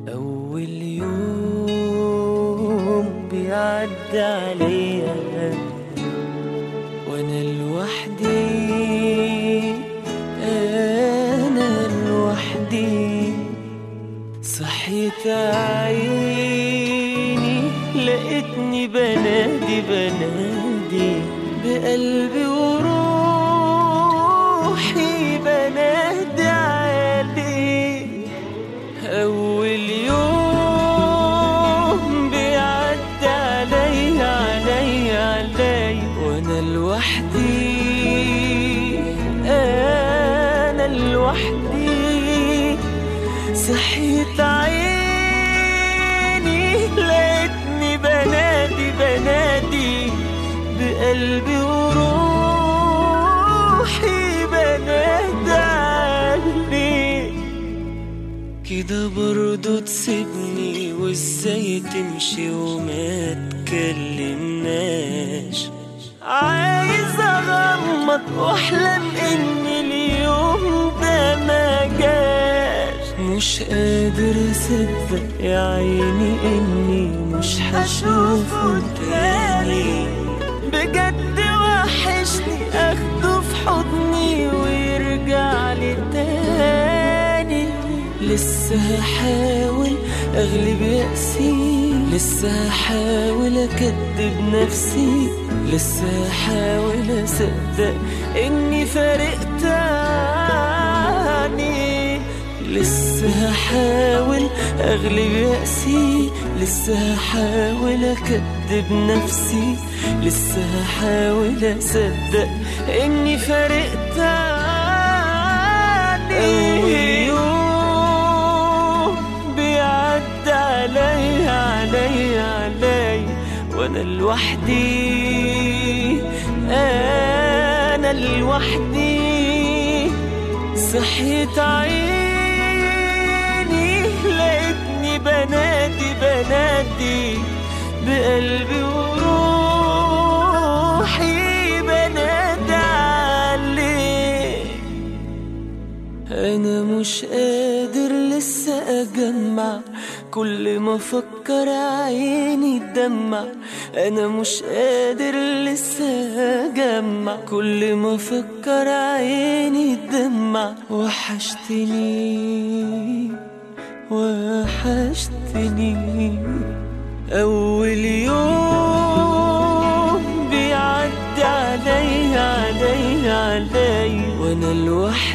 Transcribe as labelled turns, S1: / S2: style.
S1: أول يوم بيعدي عليا وأنا لوحدي أنا لوحدي صحيت عيني لقيتني بنادي بنادي بقلبي وروحي بنادي عليك أول يوم بيعدي علي علي علي وأنا لوحدي أنا لوحدي صحيت عيني لقيتني بنادي بنادي بقلبي وروحي بنادي عليك كده برضو تسيبني وازاي تمشي وما تكلمناش عايز اغمض واحلم ان اليوم ده ما جاش مش قادر اصدق يا عيني اني مش هشوفه تاني بجد وحشني اخده في حضني ويرجع لي تاني لسه هحاول اغلب يأسي لسه هحاول اكدب نفسي لسه هحاول اصدق اني فارقت عني لسه هحاول اغلب يأسي لسه هحاول اكدب نفسي لسه هحاول اصدق اني فارقت عني أول يوم بيعدي علي علي علي وانا لوحدي انا لوحدي صحيت عيني لقيتني بنادي بنادي بقلبي وروحي بنادي عليك انا مش قادر لسه اجمع كل ما افكر عيني تدمع انا مش قادر لسه اجمع كل ما افكر عيني تدمع وحشتني وحشتني اول يوم بيعدي علي علي علي وانا لوحدي